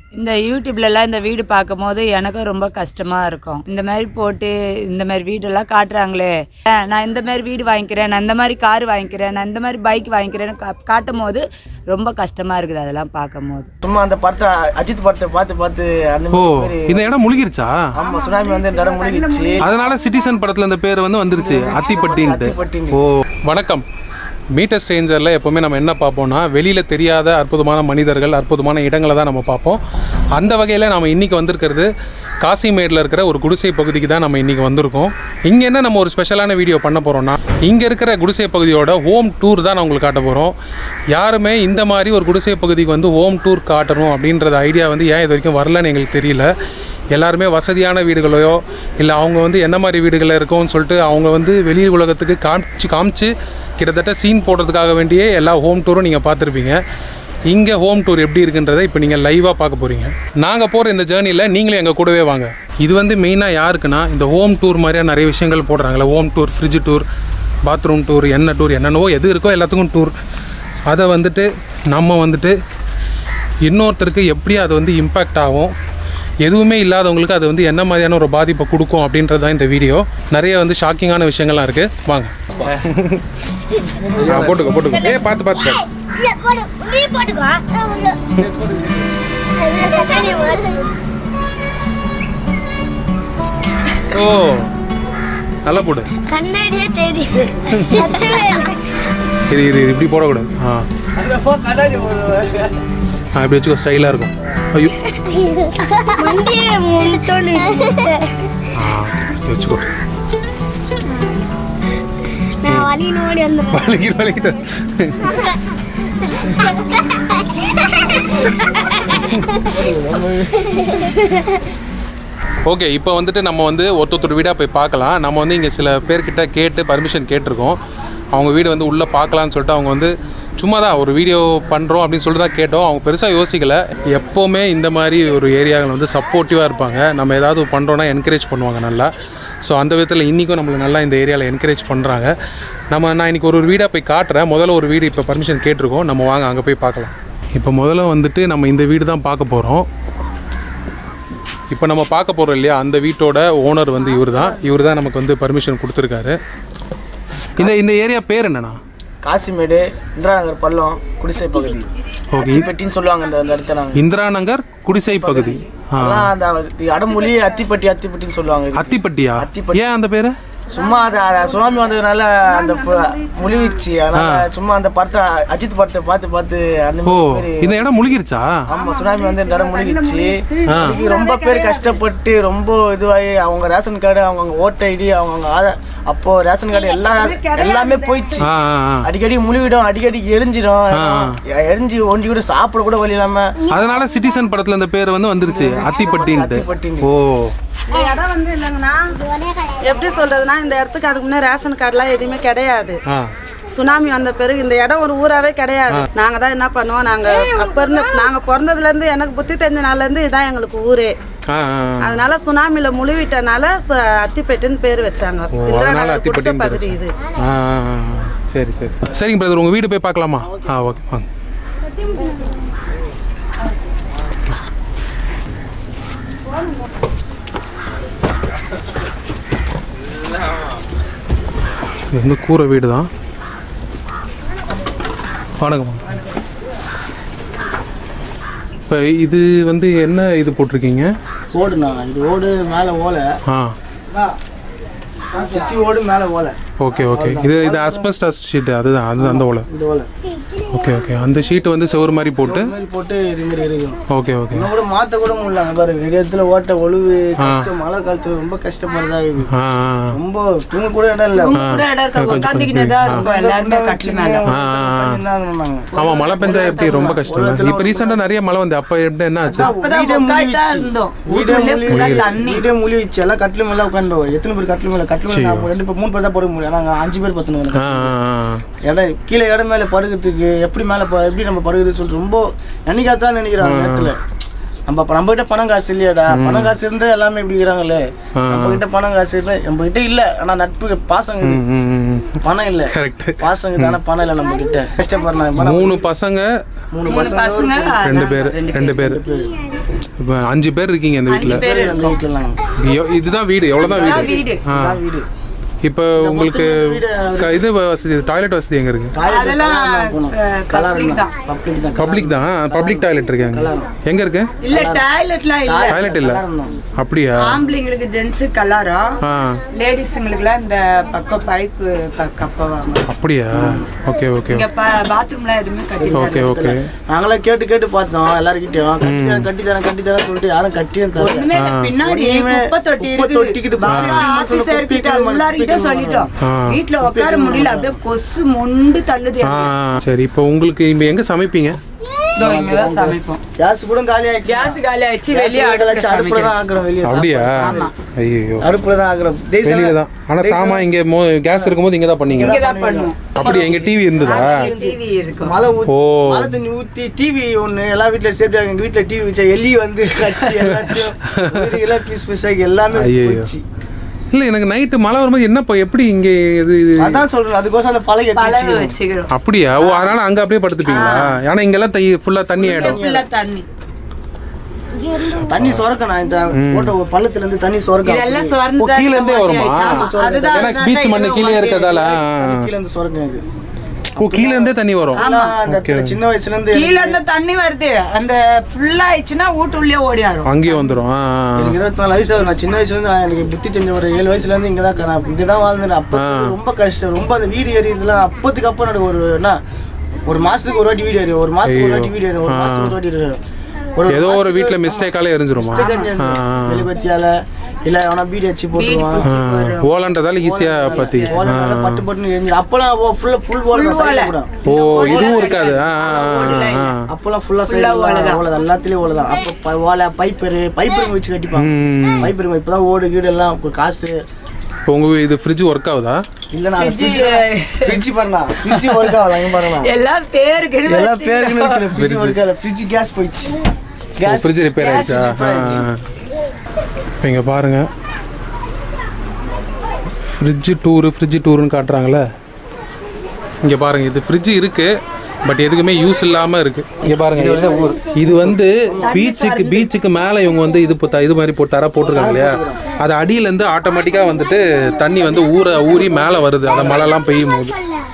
இந்த யூடியூப்லலாம் இந்த வீடு பார்க்கும்போது எனக்கும் ரொம்ப கஷ்டமாக இருக்கும் இந்த மாதிரி போட்டு இந்த மாதிரி வீடெல்லாம் காட்டுறாங்களே அஹ் நான் இந்த மாதிரி வீடு வாங்கிக்கிறேன் நான் இந்த மாதிரி கார் வாங்கிக்கிறேன் நான் இந்த மாதிரி பைக் வாங்கிக்கிறேன்னு கா காட்டும் போது ரொம்ப கஷ்டமாக இருக்குது அதெல்லாம் பார்க்கும்போது சும்மா அந்த படத்தை அஜித் படத்தை பார்த்து பார்த்து அந்த ஓ மாதிரி இந்த இடம் முழுகிருச்சா ஆமா சுனாமி வந்து இந்த இடம் முழுகிடுச்சு அதனால சிட்டிசன் படத்துல இந்த பேர் வந்து வந்துருச்சு அத்திப்பட்டின்ட்டு அத்திப்பட்டின்னு. ஓ வணக்கம் மீட்டர் ஸ்ட்ரேஞ்சரில் எப்போவுமே நம்ம என்ன பார்ப்போம்னா வெளியில் தெரியாத அற்புதமான மனிதர்கள் அற்புதமான இடங்களை தான் நம்ம பார்ப்போம் அந்த வகையில் நம்ம இன்றைக்கி வந்திருக்கிறது காசிமேடில் இருக்கிற ஒரு குடிசை பகுதிக்கு தான் நம்ம இன்றைக்கி வந்திருக்கோம் இங்கே என்ன நம்ம ஒரு ஸ்பெஷலான வீடியோ பண்ண போகிறோம்னா இங்கே இருக்கிற குடிசை பகுதியோட ஹோம் டூர் தான் நான் உங்களுக்கு காட்ட போகிறோம் யாருமே இந்த மாதிரி ஒரு குடிசை பகுதிக்கு வந்து ஹோம் டூர் காட்டணும் அப்படின்றது ஐடியா வந்து ஏன் இது வரைக்கும் வரலன்னு எங்களுக்கு தெரியல எல்லாருமே வசதியான வீடுகளையோ இல்லை அவங்க வந்து என்ன மாதிரி வீடுகளில் இருக்கும்னு சொல்லிட்டு அவங்க வந்து வெளி உலகத்துக்கு காமிச்சு காமிச்சு கிட்டத்தட்ட சீன் போடுறதுக்காக வேண்டியே எல்லா ஹோம் டூரும் நீங்கள் பார்த்துருப்பீங்க இங்கே ஹோம் டூர் எப்படி இருக்குன்றதை இப்போ நீங்கள் லைவாக பார்க்க போகிறீங்க நாங்கள் போகிற இந்த ஜேர்னியில் நீங்களும் எங்கள் கூடவே வாங்க இது வந்து மெயினாக யாருக்குன்னா இந்த ஹோம் டூர் மாதிரியான நிறைய விஷயங்கள் போடுறாங்களே home tour fridge tour bathroom tour என்ன டூர் என்னென்னவோ எது இருக்கோ எல்லாத்துக்கும் டூர் அதை வந்துட்டு நம்ம வந்துட்டு இன்னொருத்தருக்கு எப்படி அது வந்து இம்பேக்ட் ஆகும் எதுவுமே இல்லாதவங்களுக்கு அது வந்து என்ன மாதிரியான ஒரு பாதிப்பை கொடுக்கும் அப்படின்றது தான் இந்த வீடியோ நிறைய வந்து ஷாக்கிங்கான விஷயங்கள்லாம் இருக்குது வாங்க ஆ, போட்டுக்கோ போட்டுக்கோ ஏ பார்த்து பார்த்து பார்த்து. இல்ல, போடு. நீ போட்டுக்கோ. நான் உள்ள. கண்ணாடி போடு. ஓ நல்லா போடு கண்ணாடியே தெரியும் சத்தமே இல்லை. இது இது இப்படி போடக்கூடாது ஆ ஆ இப்படி வச்சுக்கோ ஸ்டைலாக இருக்கும் ஐயோ வண்டியே முன்னிட்டோன்னு ஆ இப்படி வச்சுக்கோ நான் வழி நோடி வந்துடுறேன் வலிக்கிட்டு வலிக்கிட்டு ஓகே இப்போ வந்துட்டு நம்ம வந்து ஒருத்தொருத்தர் வீடாக போய் பார்க்கலாம் நம்ம வந்து இங்கே சில பேர்கிட்ட கேட்டு பர்மிஷன் கேட்டிருக்கோம் அவங்க வீடு வந்து உள்ளே பார்க்கலான்னு சொல்லிட்டு அவங்க வந்து சும்மா தான் ஒரு வீடியோ பண்ணுறோம் அப்படின்னு சொல்லிட்டு தான் கேட்டோம் அவங்க பெருசாக யோசிக்கல எப்போவுமே இந்த மாதிரி ஒரு ஏரியாவில் வந்து சப்போர்ட்டிவாக இருப்பாங்க நம்ம ஏதாவது பண்ணுறோன்னா என்கரேஜ் பண்ணுவாங்க நல்லா ஸோ அந்த விதத்தில் இன்றைக்கும் நம்மளை நல்லா இந்த ஏரியாவில் என்கரேஜ் பண்ணுறாங்க நம்ம நான் இன்றைக்கி ஒரு ஒரு வீடாக போய் காட்டுறேன் முதல்ல ஒரு வீடு இப்போ பர்மிஷன் கேட்டிருக்கோம் நம்ம வாங்க அங்கே போய் பார்க்கலாம் இப்போ முதல்ல வந்துட்டு நம்ம இந்த வீடு தான் பார்க்க போகிறோம் இப்போ நம்ம பார்க்க போகிறோம் இல்லையா அந்த வீட்டோட ஓனர் வந்து இவர் தான் இவர் தான் நமக்கு வந்து பர்மிஷன் கொடுத்துருக்காரு இந்த இந்த ஏரியா பேர் என்னண்ணா காசிமேடு இந்திரா நகர் பள்ளம் குடிசை பகுதி ஓகே பெட்டின்னு சொல்லுவாங்க இந்த அந்த இடத்த நாங்கள் இந்திரா நகர் குடிசை பகுதி ஆ அதெல்லாம் அந்த அடமொழி அத்திப்பட்டி அத்திப்பட்டின்னு சொல்லுவாங்க இதுக்கு. அத்திப்பட்டியா அத்திப்பட்டி. ஏன் அந்த பேர் சும்மா அது அது சுனாமி வந்ததுனால அந்த ப- முழுகிச்சு அதனால சும்மா அந்த படத்தை அஜித் படத்தை பார்த்து பார்த்து அந்த ஓ மாதிரி இந்த இடம் முழுகிருச்சா ஆமா சுனாமி வந்து இந்த இடம் முழுகிச்சு அதுக்கு ரொம்ப பேர் கஷ்டப்பட்டு ரொம்ப இதுவாகி அவங்க ரேஷன் கார்டு அவங்க ஓட்டர் ஐடி அவங்க ஆதார் அப்போ ரேஷன் கார்டு எல்லாம் எல்லாமே போயிடுச்சு ஆ ஆ ஆ. அடிக்கடி முழுகிடும் அடிக்கடி எரிஞ்சிடும் எரிஞ்சு ஒண்டி கூட சாப்பிட கூட வழி இல்லாம அதனால சிட்டிசன் படத்துல இந்த பேர் வந்து வந்துருச்சு அத்திப்பட்டின்ட்டு அத்திப்பட்டின்னு. ஓ இந்த இடம் வந்து இல்லைங்கண்ணா எப்படி சொல்றதுன்னா இந்த இடத்துக்கு அதுக்கு முன்னே ரேஷன் கார்டுலாம் எதுவுமே கிடையாது ஆ சுனாமி வந்த பிறகு இந்த இடம் ஒரு ஊராவே கிடையாது நாங்க தான் என்ன பண்ணுவோம் நாங்க அப்ப இருந்து நாங்க பிறந்ததுல இருந்து எனக்கு புத்தி தெரிஞ்ச நாள்ல இருந்து இதான் எங்களுக்கு ஊரே ஆ ஆ, ஆ. அதனால சுனாமில முழுவிட்டனால சு- அத்திப்பேட்டுன்னு பேர் வச்சாங்க இந்திரா அதனால நகர் குடிசை அத்திப்பட்டின்னு பகுதி இது ஆ ஆ, ஆ, ஆ. சரி சரி சரி. சரிங்க பிரதர் உங்கள் வீடு போய் பார்க்கலாமா ஆ ஓகே வாங்க இது வந்து கூரை வீடு தான் வணக்கம் இப்போ இது வந்து என்ன இது போட்டிருக்கீங்க ஓடுண்ணா இது ஓடு மேல ஓலை ஆ சுத்தி ஓடு மேல ஓலை ஓகே ஓகே இது இது அஸ்பெஸ்டாஸ் ஷீட் அதுதான் அது அந்த ஓலை இந்த ஓலை ஓகே ஓகே அந்த ஷீட் வந்து செவுரு மாதிரி போட்டு இந்த மாதிரி போட்டு இது மாதிரி இருக்கும் ஓகே ஓகே இன்னும் கூட மாத்த கூட முடியல அங்க பாரு நிறைய இடத்துல ஓட்ட ஒழுவு கஷ்டம் மழை காலத்துல ரொம்ப கஷ்டப்படுறதா இது ஆ ஆ, ரொம்ப தூங்க கூட இடம் இல்ல கூட இடம் இருக்க உட்காந்துக்கினே தான் இருக்கும் எல்லாருமே கட்டில் மேலே ஆ, ஆ, ஆ. இருந்தாங்க ஆமாம் மழை பெஞ்சா எப்படி ரொம்ப கஷ்டம் இல்லை இப்போ ரீசெண்டாக நிறைய மழை வந்து அப்போ எப்படி என்ன ஆச்சு அப்பதான் வீடே உட்காந்து தான் முழுகிடுச்சு. இருந்தோம் வீடே வீட்டுக்குள்ளே full ஆ முழுகிடுச்சு. தண்ணி வீடே முழுகிடுச்சு எல்லாம் கட்டில மேல உட்காந்தோம் எத்தனை பேர் கட்டில மேல கட்டில மேல நாம ரெண்டு பேர் மூணு பேர் தான் படுக்க முடியும் நாங்க அஞ்சு பேர் பத்துனோம் ஆ ஆ, ஆ. இடம் கீழே இடம் மேல படுக்கிறதுக்கு எப்படி மேல ப- எப்படி நம்ம படுக்குதுன்னு சொல்லிட்டு ரொம்ப நினைக்காதான் நினைக்கிறோம் அந்த இடத்துல நம்ம இப்ப நம்ம கிட்ட பணம் காசு இல்லையாடா பணம் காசு இருந்தா எல்லாமே இப்படி இருக்கிறாங்களே நம்ம கிட்ட பணம் காசு இல்லை நம்ம கிட்ட இல்ல ஆனா நட்பு பாசங்க இது. ம், ம், ம். பணம் இல்ல Correct. பாசங்க தானே பணம் இல்ல நம்ம கிட்ட கஷ்டப்படுறாங்க மூணு பசங்க மூணு மூணு பசங்க பசங்க ரெண்டு அதான், பேர் ரெண்டு பேர் இப்போ அஞ்சு பேர் இருக்கீங்க இந்த வீட்டில் பேர் அந்த வீட்டுலாம் இதுதான் வீடு எவ்வளோதான் வீடு வீடு ஆ வீடு இப்போ உங்களுக்கு க- இது வசதி டாய்லெட் வசதி எங்க இருக்கு அதெல்லாம் கலர் பப்ளிக் தான் பப்ளிக் தான் பப்ளிக் தான் பப்ளிக் டாய்லெட் இருக்கு அங்க எங்க இருக்கு இல்ல டாய்லெட்லாம் இல்ல டாய்லெட் இல்ல அப்படியா ஆம்பளைங்களுக்கு ஜென்ஸ் கலாரம் ஆ லேடிஸுங்களுக்குலாம் இந்த பக்கம் பைப்பு கப்பவாங்க அப்படியா ஓகே ஓகே இங்க பாத்ரூம்லாம் எதுவுமே கட்டி ஓகே ஓகே நாங்களாம் கேட்டு கேட்டு பார்த்தோம் எல்லாருக்கிட்டையும் கட்டி தரேன் கட்டி தரேன் கட்டி தரேன் சொல்லிட்டு யாரும் கட்டியும் தரல ஒண்ணுமே இல்ல. பின்னாடி ஒண்ணுமே குப்பை தொட்டி குப்பை தொட்டிக்குது இருக்குது பாருங்க. ஆபீசர் கிட்ட எல்லார்கிட்ட சொல்லிட்டோம் ஆ. வீட்ல உட்கார முடியல அப்படியே கொசு மொண்டு தள்ளுது ஆ சரி இப்போ உங்களுக்கு இப்போ எங்க சமைப்பீங்க இதோ இங்கதான் சமைப்போம் கேஸ் கூட காலி ஆயிடுச்சு கேஸ் காலி ஆயிடுச்சு Gas வெளியே கூட அடுப்புல காலி ஆயிடுச்சு. அடுப்புல சமைக்கிறோம் தான் ஆக்குறோம் வெளியே அப்படியா ஆமா. ஐயோ அடுப்புல தான் ஆக்குறோம் டேய் வெளியில சார், தான் ஆனா சாமா இங்க மோ கேஸ் இருக்கும்போது இங்க தான் பண்ணீங்க இங்கதான் பண்ணுவோம் அப்படி எங்க டிவி இருந்ததா டிவி இருக்கும் மழை ஊத்தி ஓ மழை தண்ணி ஊத்தி டிவி ஒண்ணு எல்லா வீட்ல சேஃப்டியா எங்க வீட்ல டிவி வச்சா எலி வந்து கச்சி எல்லாத்தையும் வீடு எல்லாம் பீஸ் பீஸ் ஆகி எல்லாமே ஐயையோ. போயிடுச்சு இல்ல எனக்கு நைட்டு மழை வரும்போது என்னப்பா எப்படி இங்க இது இது அதான் சொல்றேன் அதுக்கோசம் அந்த பழக பழக எடுத்து வச்சுக்கிறோம் அப்படியா ஓ அதனால அங்க அப்படியே படுத்துப்பீங்களா ஏன்னா இங்கெல்லாம் தை ஃபுல்லா தண்ணி ஆயிடும் ஃபுல்லா தண்ணி தண்ணி சொரக்கணும் இந்த போட்ட ஒரு பள்ளத்துல இருந்து தண்ணி சொரக்கம் இதெல்லாம் ஓ, சுரந்து கீழ இருந்தே வருமா? அதுதான் ஏன்னா அதுதான் பீச் மண்ணு இதுல கீழே வந்து இருக்கிறதால கீழ இருந்து சொரக்கம் இது ஓ கீழ இருந்தே தண்ணி வரும் ஆனா அந்த இடத்துல சின்ன வயசுல இருந்து கீழ இருந்து தண்ணி வருது அந்த ஃபுல்லா ஆயிடுச்சுன்னா வீட்டுள்ளே ஓடியாரும் அங்கேயே வந்துரும் ஆ, ஆ, ஆ. எனக்கு இருபத்தி நாலு வயசு ஆகுது. நான் சின்ன வயசுல இருந்து எனக்கு புத்தி தெரிஞ்ச ஒரு ஏழு வயசுல இருந்து இங்க தான் நான் இங்க தான் வாழ்ந்தேன் அப்ப ரொம்ப கஷ்டம் ரொம்ப அந்த வீடு ஏறியதுலாம் அப்பத்துக்கு அப்ப எனக்கு ஒரு என்ன ஒரு மாசத்துக்கு ஒரு வாட்டி வீடு ஏறி ஒரு மாசத்துக்கு ஒரு வாட்டி வீடு ஏறி ஒரு மாசத்துக்கு ஒரு வாட்டி ஏறி ஒரு ஏதோ ஒரு வீட்ல மிஸ்டேக்காலே எரிஞ்சிருமா ஆ, ஆ. வெளிபத்தியால இல்ல அவனா பீடி அடிச்சு போட்டுருவான் ஆ, ஓலன்றதால ஈஸியா பத்தி ஓலை பட்டு பட்டுன்னு எரிஞ்சு அப்பெல்லாம் ஃபுல்லா ஃபுல் ஓலை தான் சைடுல கூட ஓ இதுவும் இருக்காது ஆ, ஆ, ஆ, ஆ. அப்பெல்லாம் ஃபுல்லா சைடுல ஓலை தான் எல்லாத்துலயும் ஓலை தான் அப்ப ப- ஓலை பைப்பரு பைப்பருங்க வச்சு கட்டிப்பாங்க ம். பைப்பருங்க இப்பதான் ஓடு கீடு எல்லாம் கு- காசு இப்போ உங்க இது ஃப்ரிட்ஜ் ஒர்க் ஆகுதா இல்ல நான் ஃப்ரிட்ஜ் ஃப்ரிட்ஜ் பாருங்க ஃப்ரிட்ஜ் ஒர்க் ஆகல இங்க பாருங்க எல்லாம் பேருக்கு எல்லா பேருக்குன்னு வச்சு ஃப்ரிட்ஜ் ஒர்க் ஆகல ஃப்ரிட்ஜ் கேஸ் போயிடுச்சு கேஸ் ஃப்ரிட்ஜ் ரிப்பேர் ஆயிடுச்சா repair ஆயிடுச்சு. இப்போ இங்கே பாருங்க ஃப்ரிட்ஜ் டூரு ஃப்ரிட்ஜ் டூருன்னு காட்டுறாங்களே இங்கே பாருங்க இது ஃப்ரிட்ஜ் இருக்கு பட் எதுக்குமே யூஸ் இல்லாம இருக்கு இங்க பாருங்க இது- இது வந்து பீச்சுக்கு பீச்சுக்கு மேல இவங்க வந்து இது போட்டா இது மாதிரி போட்டு தர போட்டிருக்காங்க இல்லையா அது அடியில இருந்து ஆட்டோமேட்டிக்கா வந்துட்டு தண்ணி வந்து ஊற ஊறி மேல வருது அந்த மழைலாம் பெய்யும் போது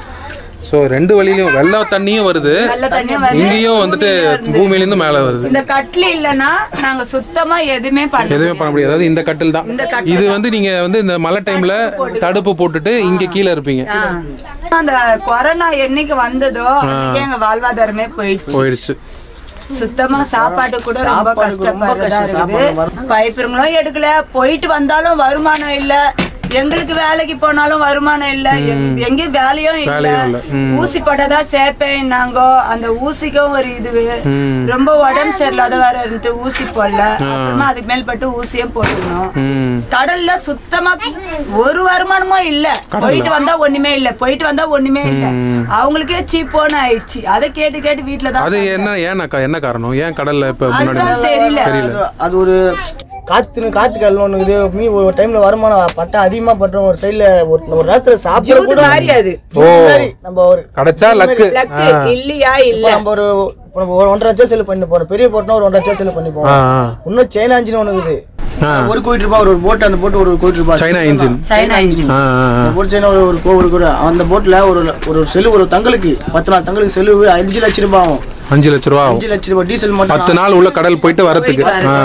ஸோ ரெண்டு வழியிலையும் வெள்ள தண்ணியும் வருது நல்ல தண்ணி வருது. இங்கேயும் வந்துட்டு பூமியிலேருந்து மேலே வருது இந்த கட்லி இல்லனா நாங்க சுத்தமா எதுவுமே பண்ண எதுவுமே பண்ண முடியாது அதாவது இந்த கட்டில் தான் இது வந்து நீங்க வந்து இந்த மழை டைம்ல தடுப்பு போட்டுட்டு இங்க கீழே இருப்பீங்க ஆ. அந்த கொரோனா என்னைக்கு வந்ததோ அன்னைக்கு எங்க வாழ்வாதாரமே போயிடுச்சு போயிடுச்சு சுத்தமா சாப்பாடு கூட ரொம்ப சாப்பாடுக்கு ரொம்ப கஷ்டப்படுறதா கஷ்டம், இருக்குது சாப்பாடு பைப்புங்களும் எடுக்கல போயிட்டு வந்தாலும் வருமானம் இல்ல எங்களுக்கு வேலைக்கு போனாலும் வருமானம் இல்ல எங்க- எங்கேயும் வேலையும் இல்ல வேலையும் இல்ல. ம். ஊசி போட்டதா சேப்பேன்னாங்கோ அந்த ஊசிக்கும் ஒரு இது ம். ரொம்ப உடம்பு சரியில்லாத வேற இருந்து ஊசி போடல அப்புறமா அதுக்கு மேல்பட்டு ஊசியும் போட்டுக்கணும் ம் கடல்ல சுத்தமா ஒரு வருமானமும் இல்ல போயிட்டு வந்தா ஒண்ணுமே இல்ல போயிட்டு வந்தா ஒண்ணுமே இல்ல அவங்களுக்கே சீப்போன்னு ஆயிடுச்சு அதை கேட்டு கேட்டு வீட்டுல தான் அது என்ன ஏன்னாக்கா என்ன காரணம் ஏன் கடல்ல இப்ப முன்னாடி அதுதான் தெரியல அது- அது ஒரு காத்து காத்து கல் ஒண்ணு இருக்குது மீ ஒரு டைம்ல வருமானம் பட்டா அதிகமா பட்டுரும் ஒரு சைடுல ஒரு ஒரு நேரத்துல சாப்பிட கூட மாறி அது மாதிரி நம்ம ஒரு கிடைச்சா லக்கு லக்கு இல்லையா இல்ல இப்போ நம்ம ஒரு இப்போ நம்ம ஒரு ஒன்றரை லட்சம் செலவு பண்ணி போறோம் பெரிய போட்னா ஒரு ஒன்றரை லட்சம் செலவு பண்ணி ஆ போவோம் ஆ. இன்னும் சைனா இன்ஜின் ஒன்று இருக்குது ஒரு கோடி ரூபாய் ஒரு போட் அந்த போட் ஒரு கோடி ரூபாய் சைனா இன்ஜின் சைனா இன்ஜின் ஆ ஆ, ஆ. அந்த போட் சைனா ஒரு ஒரு கோ- ஒரு கூட அந்த போட்ல ஒரு ஒரு செலவு ஒரு தங்களுக்கு பத்து நாள் தங்களுக்கு செலவு அஞ்சு லட்சம் ரூபாய் ஆகும் அஞ்சு லட்ச ரூபா ஆகும் அஞ்சு லட்சம் ரூபாய் டீசல் மட்டும் பத்து நாள் உள்ள கடல் போயிட்டு வரதுக்கு ஆ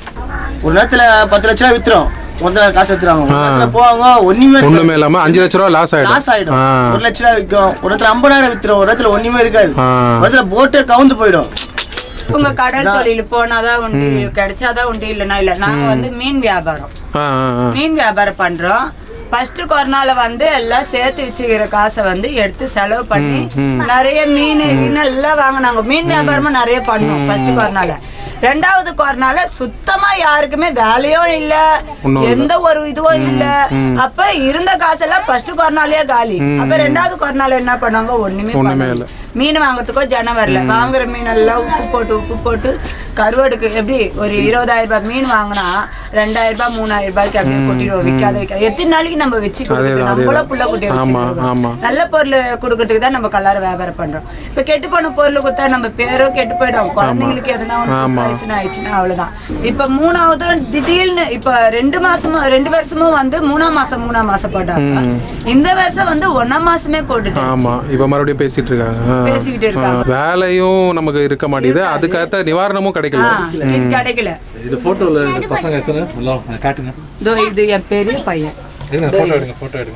ஒரு நேரத்துல பத்து லட்ச ரூபா வித்துரும் ஒரு நேரத்துல காசு வித்துறாங்க ஒரு நேரத்துல போவாங்க ஒண்ணுமே இருக்காது. ஒண்ணுமே இல்லாம அஞ்சு லட்ச ரூபா லாஸ் லாஸ் ஆயிடும் ஆயிடும் ஆ ஒரு லட்ச ரூபா விற்கும் ஒரு இடத்துல ஐம்பதாயிரம் வித்துரும் ஒரு இடத்துல ஒண்ணுமே இருக்காது ஆ. ஒரு இடத்துல போட்டே கவுந்து போயிடும் உங்க கடல் தொழில் போனாதான் உண்டு கிடைச்சாதான் உண்டு இல்லைன்னா இல்ல நாங்க வந்து மீன் வியாபாரம் ஆ ஆ, ஆ. மீன் வியாபாரம் பண்றோம் ஃபர்ஸ்ட் கொரோனால வந்து எல்லாம் சேர்த்து வச்சுக்கிற காசை வந்து எடுத்து செலவு பண்ணி நிறைய மீன் கீன் எல்லாம் வாங்கினாங்க மீன் வியாபாரமும் நிறைய பண்ணோம் ஃபர்ஸ்ட் கொரோனால ரெண்டாவது கொரோனால சுத்தமா யாருக்குமே வேலையும் இல்ல எந்த ஒரு இதுவும் இல்ல அப்ப இருந்த காசெல்லாம் ஃபர்ஸ்ட் கொரோனாலே காலி அப்ப ரெண்டாவது கொரோனால என்ன பண்ணாங்க ஒண்ணுமே ஒண்ணுமே பண்ணல இல்ல. மீன் வாங்குறதுக்கோ ஜனம் வரல வாங்குற மீனெல்லாம் உப்பு போட்டு உப்பு போட்டு கருவாடுக்கு எப்படி ஒரு இருபதாயிரம் ரூபாய் மீன் வாங்கினா ரெண்டாயிரம் ரூபாய் மூணாயிரம் ரூபாய்க்கு அப்படியே கொட்டிடுவோம் விற்காத விற்காத எத்தனை நாளைக்கு நம்ம வச்சு கொடுக்குறது நம்மளும் புள்ள குட்டியை வச்சு ஆமா, ஆமா. கொடுக்குறோம். நல்ல பொருள் கொடுக்கறதுக்கு தான் நம்ம கல்லார வியாபாரம் பண்றோம் இப்ப கெட்டு போன பொருள் கொடுத்தா நம்ம பேரும் கெட்டு போயிடும் குழந்தைங்களுக்கு எதுனா ஒன்று பாய்சன் ஆயிடுச்சுன்னா அவ்வளவுதான் இப்ப மூணாவது திடீர்னு இப்ப ரெண்டு மாசமும் ரெண்டு வருஷமும் வந்து மூணாம் மாசம் மூணாம் மாசம் போட்டாங்க இந்த வருஷம் வந்து ஒன்னாம் மாசமே போட்டுட்டேன் ஆமா இப்ப மறுபடியும் பேசிட்டு இருக்காங்க ஆ. பேசிக்கிட்டு இருக்காங்க ஆ, வேலையும் நமக்கு இருக்க மாட்டேங்குது அதுக்கேற்ற நிவாரணமும் கிடைக்கல ஆ, இது கிடைக்கல இது போட்டோல பசங்க எத்தனை நல்லா காட்டுங்க இதோ இது என் பெரிய பையன் எடுங்க போட்டோ எடுங்க போட்டோ எடுங்க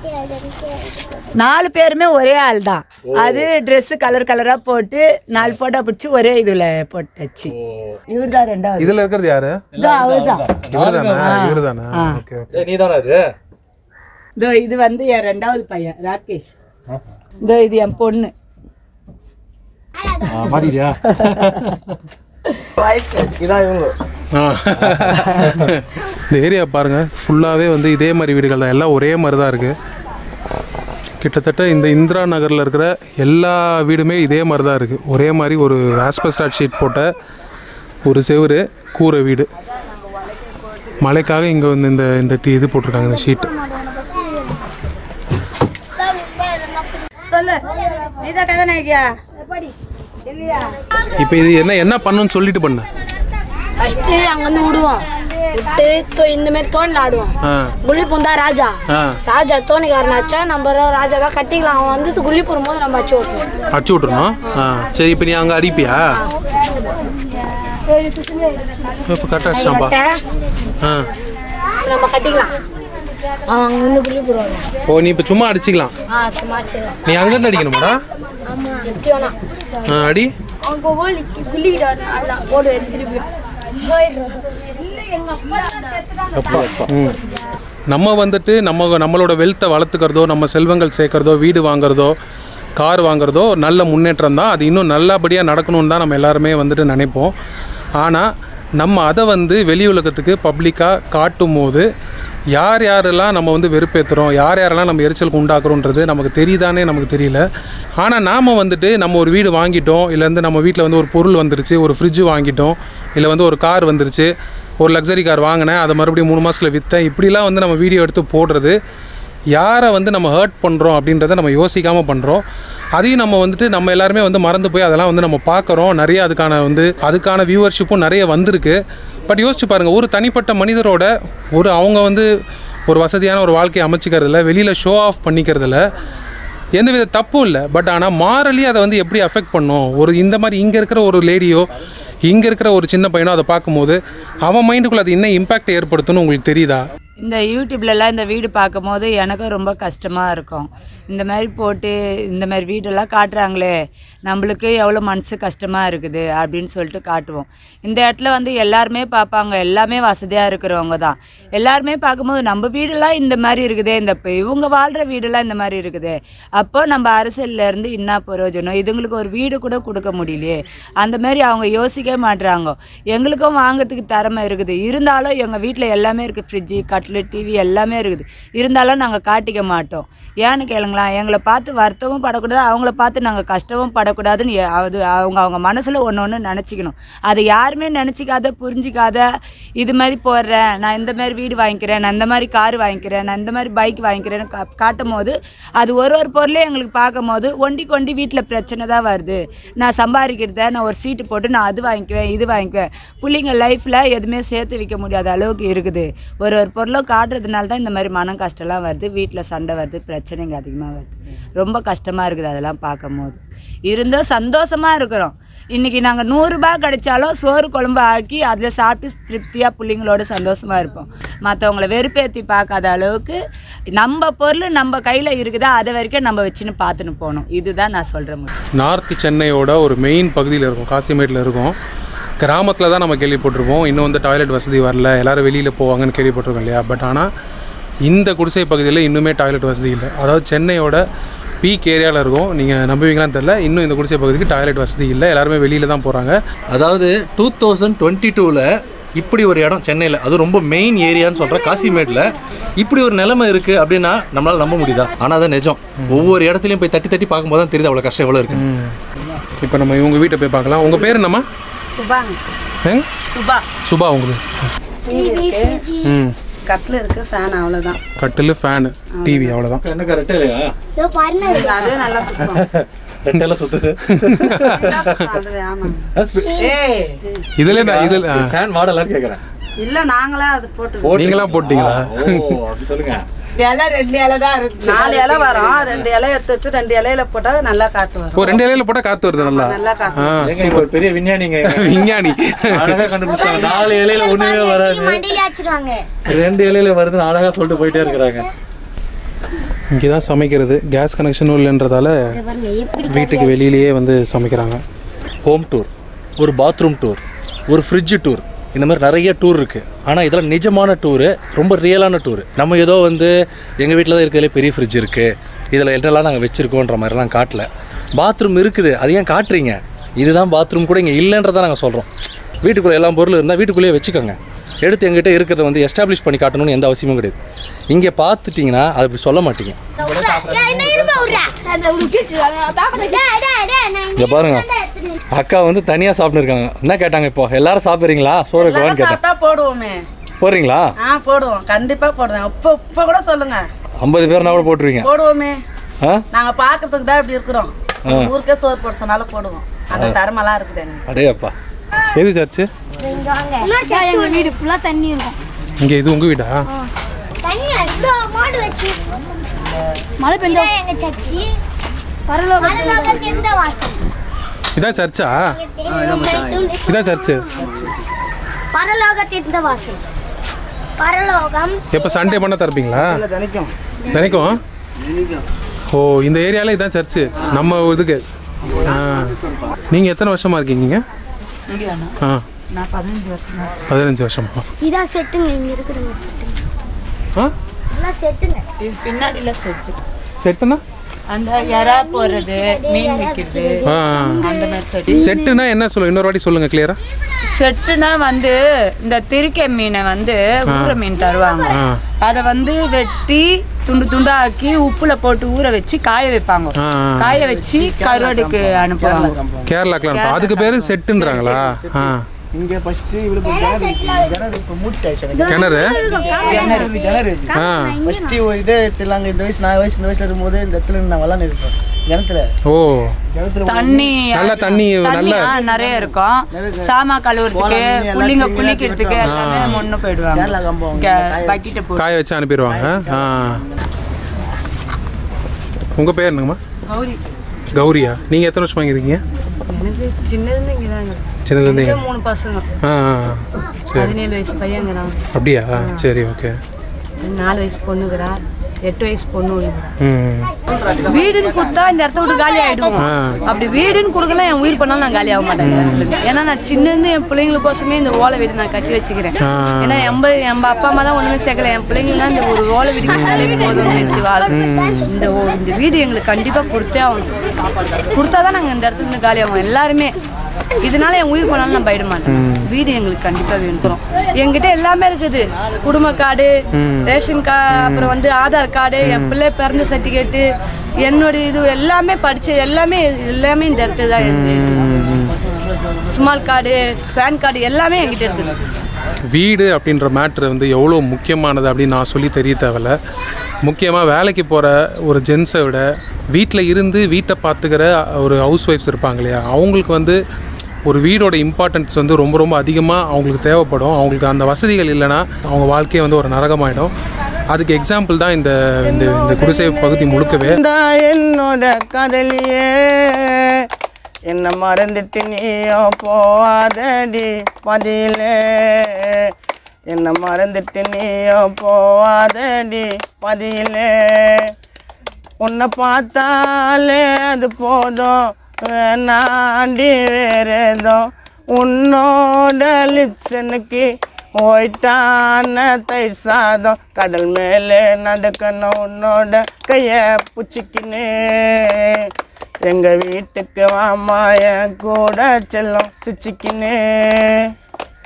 நாலு பேருமே ஒரே ஆள் தான் அது Dress கலர் கலரா போட்டு நாலு போட்டோ பிடிச்சி ஒரே இதுல போட்டாச்சு இவர் தான் ரெண்டாவது இதுல இருக்கிறது யாரு இதோ அவர்தான் இவருதானா இவருதானா ஓகே ஓகே நீ தானே அது இதோ இது வந்து என் ரெண்டாவது பையன் ராகேஷ் இதோ இது என் பொண்ணு மாட்டிட்டியா இதான் இவங்க ஆ. இந்த ஏரியா பாருங்க ஃபுல்லாகவே வந்து இதே மாதிரி வீடுகள் தான் எல்லாம் ஒரே மாதிரி தான் இருக்குது கிட்டத்தட்ட இந்த இந்திரா நகரில் இருக்கிற எல்லா வீடுமே இதே மாதிரி தான் இருக்குது ஒரே மாதிரி ஒரு ஆஸ்பெஸ்டாட் ஷீட் போட்ட ஒரு செவுரு கூரை வீடு மழைக்காக இங்கே வந்து இந்த இந்த டி- இது போட்டிருக்காங்க இந்த ஷீட் சொல்லு நீதான் கதை நாயகியா இப்போ இது என்ன என்ன பண்ணுன்னு சொல்லிட்டு பண்ண ஃபர்ஸ்ட் அங்க வந்து விடுவோம் விட்டு தோ- இந்த மாதிரி தோணில் ஆடுவோம் ஆ குள்ளி பூந்தா ராஜா ஆ ராஜா தோணிக்காரனாச்சா நம்ம ராஜா தான் கட்டிக்கலாம் அவன் வந்து குள்ளி போடும்போது நம்ம அச்சு ஓட்டுவோம் அடிச்சு விட்றணும் ஆ சரி இப்போ நீ அங்கே அடிப்பியா இப்போ கரெக்டாக அடிச்சாம்பா ஆ நம்ம கட்டிக்கலாம் அவன் அங்க வந்து குள்ளி போடுவாங்க ஓ நீ இப்போ சும்மா அடிச்சிக்கலாம் ஆ சும்மா அடிச்சிடலாம் நீ அங்கேருந்து அடிக்கணுமாடா எப்படி வேணா ஆ அடி அவன் கோலி குள்ளிக்கிட்டு வரணும் ஓடுவேன் திருப்பி ம். நம்ம வந்துட்டு நம்ம நம்மளோட வெல்த்தை வளர்த்துக்கிறதோ நம்ம செல்வங்கள் சேர்க்கறதோ வீடு வாங்குறதோ கார் வாங்குறதோ நல்ல முன்னேற்றம் தான் அது இன்னும் நல்லபடியாக நடக்கணும்னு தான் நம்ம எல்லாருமே வந்துட்டு நினைப்போம் ஆனால் நம்ம அதை வந்து வெளி உலகத்துக்கு பப்ளிக்காக காட்டும் போது யார் யாரெல்லாம் நம்ம வந்து வெறுப்பேற்றுறோம் யார் யாரெல்லாம் நம்ம எரிச்சலுக்கு உண்டாக்குறோன்றது நமக்கு தெரியுதானே நமக்கு தெரியல ஆனால் நாம் வந்துட்டு நம்ம ஒரு வீடு வாங்கிட்டோம் இல்லை வந்து நம்ம வீட்டில் வந்து ஒரு பொருள் வந்துருச்சு ஒரு ஃப்ரிட்ஜு வாங்கிட்டோம் இல்லை வந்து ஒரு கார் வந்துருச்சு ஒரு லக்ஸரி கார் வாங்கினேன் அதை மறுபடியும் மூணு மாதத்தில் விற்றேன் இப்படிலாம் வந்து நம்ம வீடியோ எடுத்து போடுறது யாரை வந்து நம்ம ஹர்ட் பண்ணுறோம் அப்படின்றத நம்ம யோசிக்காமல் பண்ணுறோம் அதையும் நம்ம வந்துட்டு நம்ம எல்லாருமே வந்து மறந்து போய் அதெல்லாம் வந்து நம்ம பார்க்குறோம் நிறைய அதுக்கான வந்து அதுக்கான வியூவர்ஷிப்பும் நிறைய வந்திருக்கு பட் யோசிச்சு பாருங்கள் ஒரு தனிப்பட்ட மனிதரோட ஒரு அவங்க வந்து ஒரு வசதியான ஒரு வாழ்க்கையை அமைச்சிக்கிறதுல வெளியில் ஷோ ஆஃப் பண்ணிக்கிறதுல எந்தவித தப்பும் இல்லை பட் ஆனால் மாரலி அதை வந்து எப்படி அஃபெக்ட் பண்ணும் ஒரு இந்த மாதிரி இங்கே இருக்கிற ஒரு லேடியோ இங்கே இருக்கிற ஒரு சின்ன பையனோ அதை பார்க்கும்போது அவன் மைண்டுக்குள்ளே அது என்ன இம்பாக்ட் ஏற்படுத்தும்னு உங்களுக்கு தெரியுதா இந்த யூடியூப்லலாம் இந்த வீடு பார்க்கும்போது எனக்கும் ரொம்ப கஷ்டமாக இருக்கும் இந்த மாதிரி போட்டு இந்த மாதிரி வீடெல்லாம் காட்டுறாங்களே நம்மளுக்கு எவ்வளோ மனசு கஷ்டமாக இருக்குது அப்படின்னு சொல்லிட்டு காட்டுவோம் இந்த இடத்துல வந்து எல்லாருமே பார்ப்பாங்க எல்லாமே வசதியாக இருக்கிறவங்க தான் எல்லாருமே பார்க்கும்போது நம்ம வீடெல்லாம் இந்த மாதிரி இருக்குதே இந்த இப்போ இவங்க வாழ்கிற வீடெல்லாம் இந்த மாதிரி இருக்குதே அப்போ நம்ம அரசியல்ல இருந்து என்ன பிரயோஜனம் இதுங்களுக்கு ஒரு வீடு கூட கொடுக்க முடியலையே அந்த மாதிரி அவங்க யோசிக்கவே மாட்றாங்க எங்களுக்கும் வாங்குறதுக்கு திறமை இருக்குது இருந்தாலும் எங்கள் வீட்டில் எல்லாமே இருக்குது ஃப்ரிட்ஜு கட்லு டிவி எல்லாமே இருக்குது இருந்தாலும் நாங்கள் காட்டிக்க மாட்டோம் ஏன்னு கேளுங்களேன் எங்களை பார்த்து வருத்தமும் படக்கூடாது அவங்கள பார்த்து நாங்கள் கஷ்டமும் படக்கூடாதுன்னு எ- அது அவங்க அவங்க மனசில் ஒன்று ஒன்று நினச்சிக்கணும் அதை யாருமே நினச்சிக்காத புரிஞ்சிக்காத இது மாதிரி போடுறேன் நான் இந்த மாதிரி வீடு வாங்கிக்கிறேன் நான் இந்த மாதிரி கார் வாங்கிக்கிறேன் நான் இந்த மாதிரி பைக் வாங்கிக்கிறேன்னு கா காட்டும் போது அது ஒரு ஒரு பொருளையும் எங்களுக்கு பார்க்கும் போது ஒண்டி கொண்டி வீட்டில் பிரச்சனை தான் வருது நான் சம்பாதிக்கிறத நான் ஒரு சீட்டு போட்டு நான் அது வாங்கிக்குவேன் இது வாங்கிக்குவேன் பிள்ளைங்க லைஃப்பில் எதுவுமே சேர்த்து வைக்க முடியாத அளவுக்கு இருக்குது ஒரு ஒரு பொருளும் காட்டுறதுனால தான் இந்த மாதிரி மனம் கஷ்டம்லாம் வருது வீட்டில் சண்டை வருது பிரச்சனைங்க அதிகமாக வருது ரொம்ப கஷ்டமாக இருக்குது அதெல்லாம் பார்க்கும் போது இருந்தும் சந்தோஷமாக இருக்கிறோம் இன்றைக்கி நாங்கள் நூறுரூபா கிடைச்சாலும் சோறு குழம்பு ஆக்கி அதில் சாப்பிட்டு திருப்தியாக பிள்ளைங்களோட சந்தோஷமாக இருப்போம் மற்றவங்கள வெறுப்பேற்றி பார்க்காத அளவுக்கு நம்ம பொருள் நம்ம கையில் இருக்குதா அதை வரைக்கும் நம்ம வச்சுன்னு பார்த்துன்னு போகணும் இதுதான் நான் சொல்கிற முடியும் நார்த் சென்னையோட ஒரு மெயின் பகுதியில் இருக்கும் காசிமேட்டில் இருக்கும் கிராமத்தில் தான் நம்ம கேள்விப்பட்டிருப்போம் இன்னும் வந்து டாய்லெட் வசதி வரல எல்லாரும் வெளியில் போவாங்கன்னு கேள்விப்பட்டிருக்கோம் இல்லையா பட் ஆனால் இந்த குடிசை பகுதியில் இன்னுமே டாய்லெட் வசதி இல்லை அதாவது சென்னையோட பீக் ஏரியாவில் இருக்கும் நீங்கள் நம்புவீங்களான்னு தெரில இன்னும் இந்த குடிசை பகுதிக்கு டாய்லெட் வசதி இல்லை எல்லாருமே வெளியில் தான் போகிறாங்க அதாவது டூ தௌசண்ட் டுவெண்ட்டி டூவில் இப்படி ஒரு இடம் சென்னையில் அது ரொம்ப மெயின் ஏரியான்னு சொல்கிற காசிமேட்டில் இப்படி ஒரு நிலைமை இருக்குது அப்படின்னா நம்மளால் நம்ப முடியுதா ஆனால் அது நிஜம் ஒவ்வொரு இடத்துலையும் போய் தட்டி தட்டி பார்க்கும்போது தான் தெரியுது அவ்வளோ கஷ்டம் எவ்வளோ இருக்குது இப்போ நம்ம இவங்க வீட்டை போய் பார்க்கலாம் உங்கள் பேர் என்னம்மா சுபாங்க ஏங்க சுபா சுபா உங்களுக்கு ம் கட்டில் இருக்கு ஃபேன் அவ்வளோதான் கட்டில் ஃபேனு டிவி அவ்வளோதான் என்ன கரெக்டாக இல்லையா அதுவே நல்லா சுத்தம் ரெண்டெல்லாம் சுத்துது நல்லா சுத்தம் அதுவே ஆமாங்க இதில் இதில் ஃபேன் மாடலான்னு கேட்குறேன் இல்லை நாங்களே அது போட்டு நீங்களா போட்டீங்களா ஓ அப்படி சொல்லுங்க இலை ரெண்டு இலை தான் இருக்கு நாலு இலை வரும் ரெண்டு இலை எடுத்து வச்சு ரெண்டு இலையில போட்டால் நல்லா காற்று வரும் இப்போ ரெண்டு இலையில போட்டால் காற்று வருது நல்லா நல்லா காற்று ஆ ஏங்க இங்க ஒரு பெரிய விஞ்ஞானிங்க விஞ்ஞானி அழகா கண்டுபிடிச்சாங்க நாலு இலையில ஒண்ணுமே வராது மண்டியில வச்சிருவாங்க ரெண்டு இலையில வருதுன்னு அழகா சொல்லிட்டு போயிட்டே இருக்கிறாங்க இங்கே தான் சமைக்கிறது கேஸ் கனெக்ஷனும் இல்லைன்றதால பாருங்க எப்படி வீட்டுக்கு வெளியிலேயே வந்து சமைக்கிறாங்க ஹோம் டூர் ஒரு பாத்ரூம் டூர் ஒரு ஃப்ரிட்ஜு டூர் இந்த மாதிரி நிறைய டூர் இருக்குது ஆனால் இதெல்லாம் நிஜமான டூரு ரொம்ப ரியலான டூர் நம்ம ஏதோ வந்து எங்கள் வீட்டில் தான் இருக்கிறதுலே பெரிய ஃப்ரிட்ஜ் இருக்குது இதில் என்னெல்லாம் நாங்கள் வச்சுருக்கோன்ற மாதிரிலாம் காட்டல பாத்ரூம் இருக்குது அது ஏன் காட்டுறீங்க இதுதான் பாத்ரூம் கூட இங்கே இல்லைன்றதை நாங்கள் சொல்கிறோம் வீட்டுக்குள்ளே எல்லா பொருளும் இருந்தால் வீட்டுக்குள்ளேயே வச்சுக்கோங்க எடுத்து எங்கிட்ட இருக்கிறத வந்து எஸ்டாப்ளிஷ் பண்ணி காட்டணும்னு எந்த அவசியமும் கிடையாது இங்கே பார்த்துட்டிங்கன்னா அது அப்படி சொல்ல மாட்டீங்க இந்த இரும்ப விடுறா அந்த உடுக்கிச்சு டேய் டேய் டேய் நான் இங்க பாருங்க அக்கா வந்து தனியா சாப்பிட்டு இருக்காங்க என்ன கேட்டாங்க இப்போ எல்லாரும் சாப்பிடுறீங்களா சோறு வைக்கவான்னு எல்லாரும் கேட்டேன் சாப்பிட்டா போடுவோமே போடுறீங்களா ஆ போடுவோம் கண்டிப்பா போடுவேன் இப்போ இப்போ கூட சொல்லுங்க ஐம்பது பேர்னா கூட போட்டுருவீங்க போடுவோமே ஆ நாங்க பாக்குறதுக்கு தான் இப்படி இருக்கிறோம் ஊருக்கே சோறு போட சொன்னாலும் போடுவோம் அந்த தரமெல்லாம் இருக்குது எங்களுக்கு அடே அப்பா எது சர்ச்சு இங்க வாங்க எங்க வீடு ஃபுல்லா தண்ணி இருக்கும் இங்கே இது உங்கள் வீடா தண்ணி அவ்வளோ மாடு வச்சு மழை பெய்யுதா எங்க சச்சி பரலோக தெரிந்த வாசல் இதான் சர்ச்சா இதான் சர்ச்சு பரலோக தெரிந்த வாசல் பரலோகம் எப்போ சண்டே பண்ண திறப்பீங்களா இல்லை தினைக்கும் தினைக்கும் ஓ இந்த ஏரியாவில் இதான் சர்ச்சு நம்ம இதுக்கு ஆ நீங்கள் எத்தனை வருஷமா இருக்கீங்க ஆ நான் பதினஞ்சு வருஷம் பதினஞ்சு வருஷமா இதான் செட்டுங்க இங்க இருக்குதுங்க செட்டுங்க ஆ எல்லாம் செட்டுங்க இது பின்னாடில செட்டு செட்டுனா அந்த எறா போடுறது மீன் விற்கிறது ஆ அந்த மாதிரி செட்டு செட்டுனா என்ன சொல்லுங்க இன்னொரு வாட்டி சொல்லுங்க கிளியரா செட்டுனா வந்து இந்த திருக்கை மீனை வந்து ஊற மீன் தருவாங்க ஆ. அதை வந்து வெட்டி துண்டு துண்டா ஆக்கி உப்புல போட்டு ஊற வச்சு காய வைப்பாங்க ஆ. காய வச்சு கருவாடுக்கு அனுப்புவாங்க கேரளாக்கெலாம் அதுக்கு பேர் செட்டுன்றாங்களா ஆ இங்கே ஃபஸ்ட்டு இவ்வளோ கிணறு கிணறு இப்போ மூட்டாச்சு எனக்கு கிணறு கிணறு கிணறு இது ஆ ஃபஸ்ட்டு இதே இடத்துல அங்கே இந்த வயசு நான் வயசு இந்த வயசுல இருக்கும்போது இந்த இடத்துல நான் விளாண்டு இருக்கோம் கிணத்துல ஓ கிணத்துல தண்ணி நல்ல தண்ணி தண்ணி நல்ல ஆ, நிறைய இருக்கும் சாமா கழுவுறதுக்கு போலாம், எல்லா புள்ளிங்க செடியும் குளிக்கிறதுக்கு எல்லாமே முன்னு போயிடுவாங்க கேரளா கம்பம் இங்க காய வச்சு. பக்கிட்ட போ காய வச்சு அனுப்பிடுவாங்க ஆ உங்கள் பேர் என்னங்கம்மா கௌரி கௌரியா நீங்கள் எத்தனை வருஷமா இங்க இருக்கீங்க எனக்கு சின்னதுன்னு இங்கே தாங்க சின்னதுலேருந்து எனக்கு மூணு பசங்க ஆ ஆ, சரி பதினேழு வயசு பையங்க தான் அப்படியா சரி ஓகே நாலு வயசு பொண்ணுங்கிறா எட்டு வயசு பொண்ணு ஒண்ணுங்கிறா ம் வீடுன்னு கொடுத்தா இந்த இடத்த விட்டு காலி ஆயிடுவோம் ஆ. அப்படி வீடுன்னு கொடுக்கலாம் என் உயிர் பண்ணாலும் நான் காலி ஆக மாட்டேன் ஏன்னா நான் சின்னந்து என் பிள்ளைங்களுக்கோசமே இந்த ஓலை வீடு நான் கட்டி வச்சுக்கிறேன் ஆ. ஏன்னா எம்ப எம்ப அப்பா அம்மா தான் ஒண்ணுமே சேர்க்கல என் பிள்ளைங்களாம் இந்த ஒரு ஓலை வீடு கிடைச்சாலே போதும் நினைச்சு வாழும் இந்த ஓ- இந்த வீடு எங்களுக்கு கண்டிப்பா கொடுத்தே ஆகணும் கொடுத்தாதான் நாங்க இந்த இடத்துல இருந்து காலி ஆகும் எல்லாருமே இதனால என் உயிர் போனாலும் நான் போயிட மாட்டேன் வீடு எங்களுக்கு கண்டிப்பா வேணும் என்கிட்ட எல்லாமே இருக்குது குடும்ப கார்டு ரேஷன் கார்டு அப்புறம் வந்து ஆதார் கார்டு என் பிள்ளை பிறந்த சர்டிஃபிகேட்டு என்னோட இது எல்லாமே படிச்சு எல்லாமே எல்லாமே இந்த இடத்துல தான் இருக்கு ஸ்மால் கார்டு பேன் கார்டு எல்லாமே என்கிட்ட இருக்குது வீடு அப்படின்ற மேட்ரு வந்து எவ்வளோ முக்கியமானது அப்படின்னு நான் சொல்லி தெரிய தேவையில்ல முக்கியமாக வேலைக்கு போகிற ஒரு ஜென்ஸை விட வீட்டில் இருந்து வீட்டை பார்த்துக்கிற ஒரு ஹவுஸ் ஒய்ஃப்ஸ் இருப்பாங்க இல்லையா அவங்களுக்கு வந்து ஒரு வீடோட இம்பார்ட்டன்ஸ் வந்து ரொம்ப ரொம்ப அதிகமாக அவங்களுக்கு தேவைப்படும் அவங்களுக்கு அந்த வசதிகள் இல்லைன்னா அவங்க வாழ்க்கையே வந்து ஒரு நரகமாயிடும் அதுக்கு எக்ஸாம்பிள் தான் இந்த இந்த இந்த குடிசை பகுதி முழுக்கவே இந்த என்னோட காதலியே என்ன மறந்துட்டு நீயோ போவாதடி பதிலே என்ன மறந்துட்டு நீயோ போவாதடி பதிலே உன்னை பார்த்தாலே அது போதும் வேணாண்டி வேற ஏதோ உன்னோட லிப்ஸ் எனக்கு ஒயிட்டான தயிர் சாதம் கடல் மேலே நடக்கணும் உன்னோட கையை புச்சிக்கின்னு எங்க வீட்டுக்கு வாமா என் கூட செல்லம் சிச்சிக்கின்னு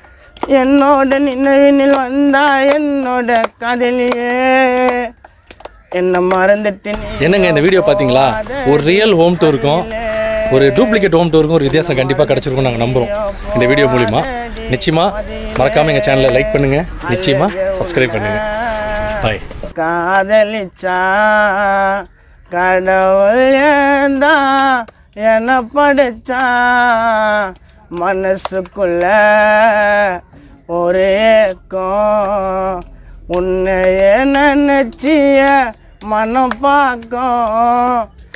என்னோட நினைவினில் வந்தா என்னோட காதலியே என்ன மறந்துட்டு நீ என்னங்க இந்த வீடியோ பார்த்தீங்களா ஒரு ரியல் ஹோம் டூருக்கும் ஒரு டூப்ளிகேட் ஹோம் டூருக்கும் ஒரு வித்தியாசம் கண்டிப்பாக கிடச்சிருக்கும் நாங்கள் நம்புகிறோம் இந்த வீடியோ மூலிமா நிச்சயமாக மறக்காமல் எங்கள் சேனலை லைக் பண்ணுங்கள் நிச்சயமாக சப்ஸ்கிரைப் பண்ணுங்கள் பாய் காதலிச்சா கடவுள் ஏந்தா என படைச்சா மனசுக்குள்ள ஒரு ஏக்கம் உன்னையே நினைச்சிய மனம் பார்க்கும்